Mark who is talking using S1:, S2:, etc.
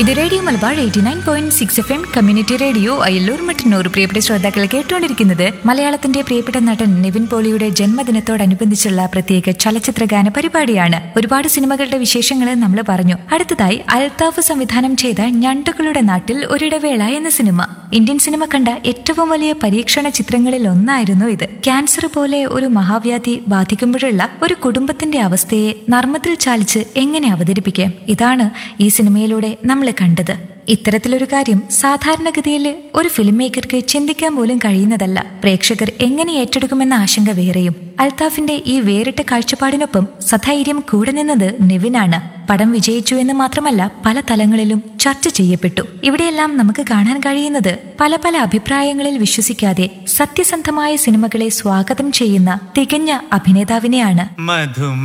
S1: ഇത് radio Malabar eighty nine point six F M community radio Ayalloor Mattannur പ്രിയപ്പെട്ട ശ്രോതാക്കൾ കേട്ടുകൊണ്ടിരിക്കുന്നത് മലയാളത്തിന്റെ പ്രിയപ്പെട്ട നടൻ നിവിൻ പോളിയുടെ ജന്മദിനത്തോടനുബന്ധിച്ചുള്ള പ്രത്യേക ചലച്ചിത്ര ഗാന പരിപാടിയാണ് ഒരുപാട് സിനിമകളുടെ വിശേഷങ്ങൾ നമ്മൾ പറഞ്ഞു അടുത്തതായി അൽത്താഫ് സംവിധാനം ചെയ്ത ഞണ്ടുകളുടെ നാട്ടിൽ ഒരിടവേള എന്ന സിനിമ ഇന്ത്യൻ സിനിമ കണ്ട ഏറ്റവും വലിയ പരീക്ഷണ ചിത്രങ്ങളിൽ ഒന്നായിരുന്നു ഇത് ക്യാൻസർ പോലെ ഒരു മഹാവ്യാധി ബാധിക്കുമ്പോഴുള്ള ഒരു കുടുംബത്തിന്റെ അവസ്ഥയെ നർമ്മത്തിൽ ചാലിച്ച് എങ്ങനെ അവതരിപ്പിക്കാം ഇതാണ് ഈ സിനിമയിലൂടെ നമ്മൾ കണ്ടത് ഇത്തരത്തിലൊരു കാര്യം സാധാരണഗതിയിൽ ഒരു ഫിലിം മേക്കർക്ക് ചിന്തിക്കാൻ പോലും കഴിയുന്നതല്ല പ്രേക്ഷകർ എങ്ങനെ ഏറ്റെടുക്കുമെന്ന ആശങ്ക വേറെയും അൽത്താഫിന്റെ ഈ വേറിട്ട കാഴ്ചപ്പാടിനൊപ്പം സധൈര്യം കൂടെ നിന്നത് നിവിനാണ് പടം വിജയിച്ചു എന്ന് മാത്രമല്ല പല തലങ്ങളിലും ചർച്ച ചെയ്യപ്പെട്ടു ഇവിടെയെല്ലാം നമുക്ക് കാണാൻ കഴിയുന്നത് പല പല അഭിപ്രായങ്ങളിൽ വിശ്വസിക്കാതെ സത്യസന്ധമായ സിനിമകളെ സ്വാഗതം ചെയ്യുന്ന തികഞ്ഞ അഭിനേതാവിനെയാണ്
S2: മധു